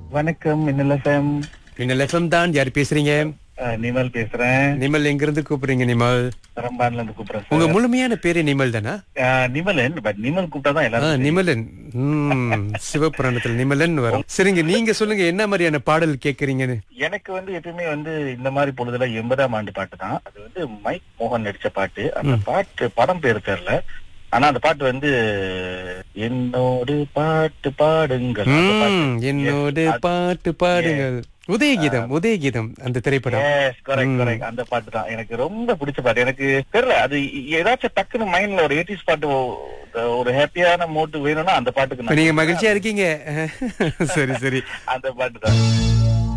வணக்கம் மின்னல் எஃப்எம் மின்னல் எஃப்எம் தான் யார் பேசுறீங்க நிமல் பேசுறேன் நிமல் எங்க இருந்து கூப்பிடுறீங்க நிமல் பெரம்பான்ல இருந்து கூப்பிடுறேன் உங்க சார் முழுமையான பேரு நிமல் தானா ஆஹ், நிமலன் பட் நிமல் கூப்பிட்டா தான் ஆ, எல்லாரும் நிமலன் ம், சிவபுராணத்துல நிமலன் வரும் சரிங்க நீங்க சொல்லுங்க என்ன மாதிரியான பாடல் கேக்குறீங்கன்னு எனக்கு வந்து எப்பயுமே வந்து இந்த மாதிரி பொழுதுல எண்பதாம் ஆண்டு பாட்டு தான் அது வந்து மைக் மோகன் நடிச்ச பாட்டு அந்த பாட்டு படம் பேரு தெரியல ஆனா அந்த பாட்டு வந்து என்னோடு பாட்டு பாடுங்கள் அந்த பாட்டு. ம், என்னோடு Yes, அது- பாட்டு பாடுங்கள் உதயகீதம் உதயகீதம் அந்த திரைப்படம் Yes, correct, ம். correct. அந்த பாட்டு தான் எனக்கு ரொம்ப பிடிச்ச பாட்டு எனக்கு தெரியல அது ஏதாச்சும் டக்குன்னு மைண்ட்ல ஒரு எயிட்டிஸ் பாட்டு ஒ- ஒரு ஹாப்பியான மோட்டு வேணும்னா அந்த பாட்டுக்கு இப்ப நான் நீங்க மகிழ்ச்சியா இருக்கீங்க சரி சரி அந்த பாட்டு தான்